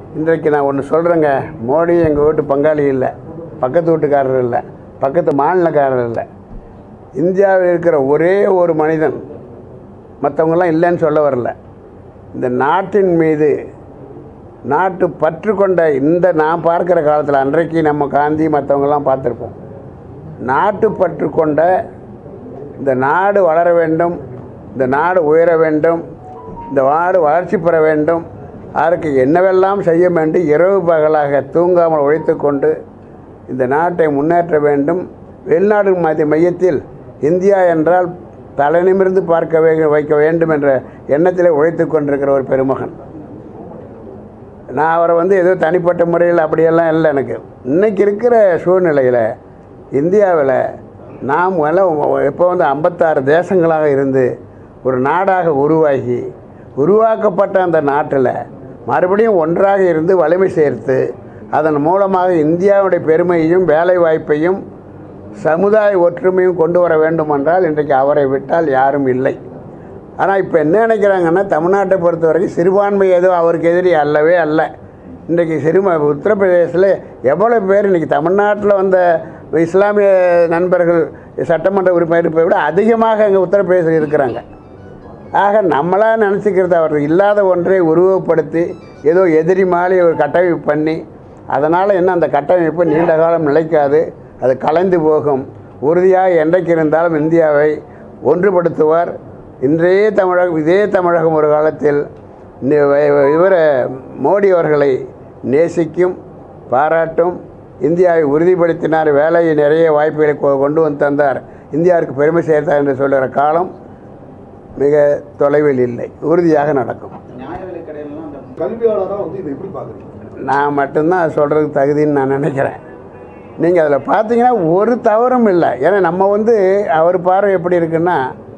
இன்றைக்கு நான் ஒன்று சொல்கிறேங்க மோடி எங்கள் வீட்டு பங்காளி இல்லை பக்கத்து வீட்டுக்காரர் இல்லை பக்கத்து மாநிலக்காரர் இல்லை இந்தியாவில் இருக்கிற ஒரே ஒரு மனிதன் மற்றவங்களாம் இல்லைன்னு சொல்ல வரல இந்த நாட்டின் மீது நாட்டு பற்று கொண்ட இந்த நான் பார்க்குற காலத்தில் அன்றைக்கு நம்ம காந்தி மற்றவங்கெல்லாம் பார்த்துருப்போம் நாட்டு பற்று கொண்ட இந்த நாடு வளர வேண்டும் இந்த நாடு உயர வேண்டும் இந்த நாடு வளர்ச்சி பெற வேண்டும் அதற்கு என்னவெல்லாம் செய்ய வேண்டும் இரவு பகலாக தூங்காமல் உழைத்து கொண்டு இந்த நாட்டை முன்னேற்ற வேண்டும் வெளிநாடு மத்திய மையத்தில் இந்தியா என்றால் தலை நிமிர்ந்து பார்க்க வே- வைக்க வேண்டும் என்ற எண்ணத்தில் உழைத்து கொண்டிருக்கிற ஒரு பெருமகன் நான் அவரை வந்து ஏதோ தனிப்பட்ட முறையில் அப்படியெல்லாம் இல்லை எனக்கு இன்னைக்கு இருக்கிற சூழ்நிலையில் இந்தியாவில் நாம் எல்லாம் இப்போ வந்து ஐம்பத்தாறு தேசங்களாக இருந்து ஒரு நாடாக உருவாகி உருவாக்கப்பட்ட அந்த நாட்டில் மறுபடியும் ஒன்றாக இருந்து வலிமை சேர்த்து அதன் மூலமாக இந்தியாவுடைய பெருமையையும் வேலை வாய்ப்பையும் சமுதாய ஒற்றுமையும் கொண்டு வர வேண்டுமென்றால் இன்றைக்கு அவரை விட்டால் யாரும் இல்லை ஆனால் இப்போ என்ன நினைக்கிறாங்கன்னா தமிழ்நாட்டை பொறுத்த வரைக்கும் சிறுபான்மை ஏதோ அவருக்கு எதிரி அல்லவே அல்ல இன்றைக்கு சிறும உத்தரப்பிரதேசத்தில் எவ்வளோ பேர் இன்றைக்கி தமிழ்நாட்டில் வந்த இஸ்லாமிய நண்பர்கள் சட்டமன்ற உறுப்பினரை விட அதிகமாக அங்கே உத்தரப்பிரதேசத்தில் இருக்கிறாங்க ஆக நம்மளாக நினச்சிக்கிறது அவர் இல்லாத ஒன்றை உருவப்படுத்தி ஏதோ எதிரி மாதிரி ஒரு கட்டமைப்பு பண்ணி அதனால் என்ன அந்த கட்டமைப்பு நீண்ட காலம் நிலைக்காது அது கலைந்து போகும் உறுதியாக என்றைக்கு இருந்தாலும் இந்தியாவை ஒன்றுபடுத்துவார் இன்றைய தமிழகம் இதே தமிழகம் ஒரு காலத்தில் இவர் மோடி அவர்களை நேசிக்கும் பாராட்டும் இந்தியாவை உறுதிப்படுத்தினார் வேலையை நிறைய வாய்ப்புகளை கொ- கொண்டு வந்து தந்தார் இந்தியாவிற்கு பெருமை சேர்த்தார் என்று சொல்கிற காலம் மிக தொலைவில் இல்லை உறுதியாக நடக்கும் நியாய விலை கடையிலலாம் அந்த கல்வியாளராக வந்து இதை எப்படி பார்க்குறீங்க நான் மட்டும்தான் அது சொல்கிறதுக்கு தகுதின்னு நான் நினைக்கிறேன் நீங்கள் அதில் பார்த்தீங்கன்னா ஒரு தவறும் இல்லை ஏன்னா நம்ம வந்து அவர் பார்வை எப்படி இருக்குன்னா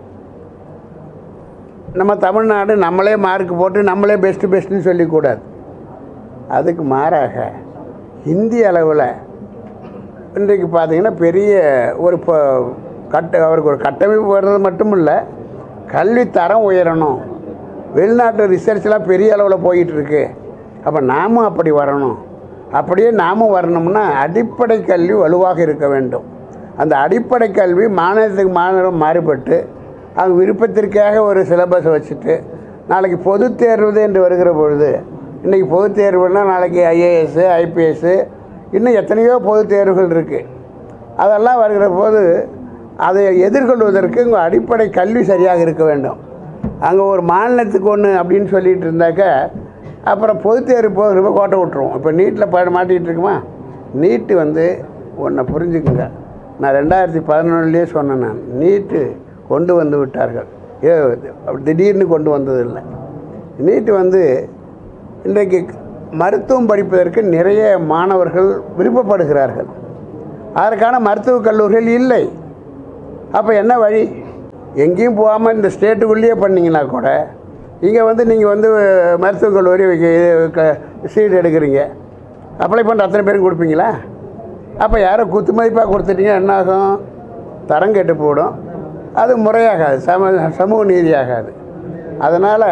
நம்ம தமிழ்நாடு நம்மளே மார்க் போட்டு நம்மளே பெஸ்ட்டு பெஸ்ட்டுன்னு சொல்லிக்கூடாது அதுக்கு மாறாக இந்திய அளவில் இன்றைக்கு பார்த்தீங்கன்னா பெரிய ஒரு இப்போ கட்ட அவருக்கு ஒரு கட்டமைப்பு வர்றது மட்டும் இல்லை கல்வி தரம் உயரணும் வெளிநாட்டு ரிசர்ச்லாம் பெரிய அளவில் போயிட்டு இருக்கு அப்போ நாமும் அப்படி வரணும் அப்படியே நாமும் வரணும்னா அடிப்படை கல்வி வலுவாக இருக்க வேண்டும் அந்த அடிப்படை கல்வி மாநிலத்துக்கு மாநிலம் மாறுபட்டு அவங்க விருப்பத்திற்காக ஒரு சிலபஸ் வச்சுட்டு நாளைக்கு பொதுத் தேர்வு என்று வருகிற பொழுது இன்றைக்கி பொதுத் தேர்வுனா நாளைக்கு ஐஏஎஸ்ஸு ஐபிஎஸ்ஸு இன்னும் எத்தனையோ பொதுத் தேர்வுகள் இருக்குது அதெல்லாம் வருகிற போது அதை எதிர்கொள்வதற்கு உங்கள் அடிப்படை கல்வி சரியாக இருக்க வேண்டும் அங்கே ஒரு மாநிலத்துக்கு ஒன்று அப்படின்னு சொல்லிட்டு இருந்தாக்க அப்புறம் பொதுத் தேர்வு போகிறப்ப கோட்டை விட்டுருவோம் இப்போ நீட்டில் பாட மாட்டிகிட்டு இருக்குமா நீட்டு வந்து ஒன்றை புரிஞ்சுக்குங்க நான் ரெண்டாயிரத்தி பதினொன்றுலேயே சொன்னேன் நான் நீட்டு கொண்டு வந்து விட்டார்கள் ஏ அப்படி திடீர்னு கொண்டு வந்ததில்லை நீட்டு வந்து இன்றைக்கு மருத்துவம் படிப்பதற்கு நிறைய மாணவர்கள் விருப்பப்படுகிறார்கள் அதற்கான மருத்துவக் கல்லூரிகள் இல்லை அப்போ என்ன வழி எங்கேயும் போகாமல் இந்த ஸ்டேட்டுக்குள்ளேயே பண்ணிங்கன்னா கூட இங்கே வந்து நீங்கள் வந்து மருத்துவக் கல்லூரி சீட் எடுக்கிறீங்க அப்ளை பண்ணுற அத்தனை பேரும் கொடுப்பீங்களா அப்போ யாரோ குத்து மதிப்பாக கொடுத்துட்டீங்க என்ன ஆகும் தரம் கெட்டு போடும் அது முறையாகாது சம சமூக நீதியாகாது அதனால்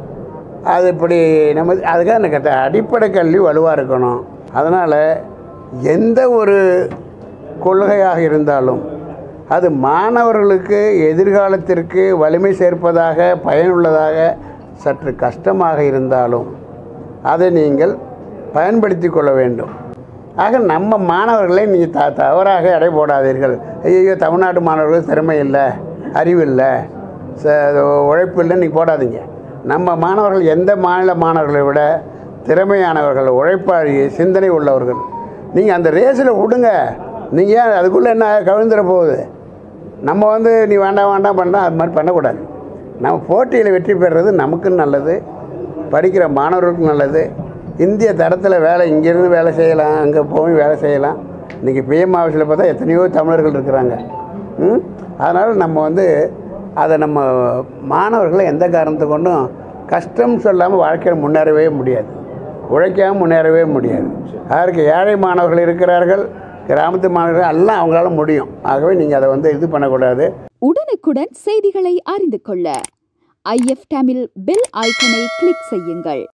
அது இப்படி நம்ம அதுக்காக எனக்கு அந்த அடிப்படை கல்வி வலுவாக இருக்கணும் அதனால் எந்த ஒரு கொள்கையாக இருந்தாலும் அது மாணவர்களுக்கு எதிர்காலத்திற்கு வலிமை சேர்ப்பதாக பயனுள்ளதாக சற்று கஷ்டமாக இருந்தாலும் அதை நீங்கள் பயன்படுத்தி கொள்ள வேண்டும் ஆக நம்ம மாணவர்களை நீங்கள் த தவறாக எடை போடாதீர்கள் ஐயோ தமிழ்நாட்டு மாணவர்களுக்கு திறமை இல்லை அறிவு இல்லை ச உழைப்பு இல்லைன்னு நீங்கள் போடாதீங்க நம்ம மாணவர்கள் எந்த மாநில மாணவர்களை விட திறமையானவர்கள் உழைப்பாளி சிந்தனை உள்ளவர்கள் நீங்கள் அந்த ரேஸில் விடுங்க நீங்கள் ஏன் அதுக்குள்ளே என்ன கவிழ்ந்துட போகுது நம்ம வந்து நீ வேண்டாம் வேண்டாம் பண்ணால் அது மாதிரி பண்ணக்கூடாது நம்ம போட்டியில் வெற்றி பெறுறது நமக்கும் நல்லது படிக்கிற மாணவர்களுக்கும் நல்லது இந்திய தரத்தில் வேலை இங்கேருந்து வேலை செய்யலாம் அங்கே போய் வேலை செய்யலாம் இன்றைக்கி பிஎம் ஆஃபீஸில் பார்த்தா எத்தனையோ தமிழர்கள் இருக்கிறாங்க ம் அதனால் நம்ம வந்து அதை நம்ம மாணவர்களை எந்த காரணத்தை கொண்டும் கஷ்டம் சொல்லாமல் வாழ்க்கையில் முன்னேறவே முடியாது உழைக்காமல் முன்னேறவே முடியாது அதற்கு ஏழை மாணவர்கள் இருக்கிறார்கள் கிராமத்து மாணவர்கள் எல்லாம் அவங்களால முடியும் ஆகவே நீங்கள் அதை வந்து இது பண்ணக்கூடாது உடனுக்குடன் செய்திகளை அறிந்து கொள்ள ஐஎஃப் தமிழ் பெல் ஐக்கனை கிளிக் செய்யுங்கள்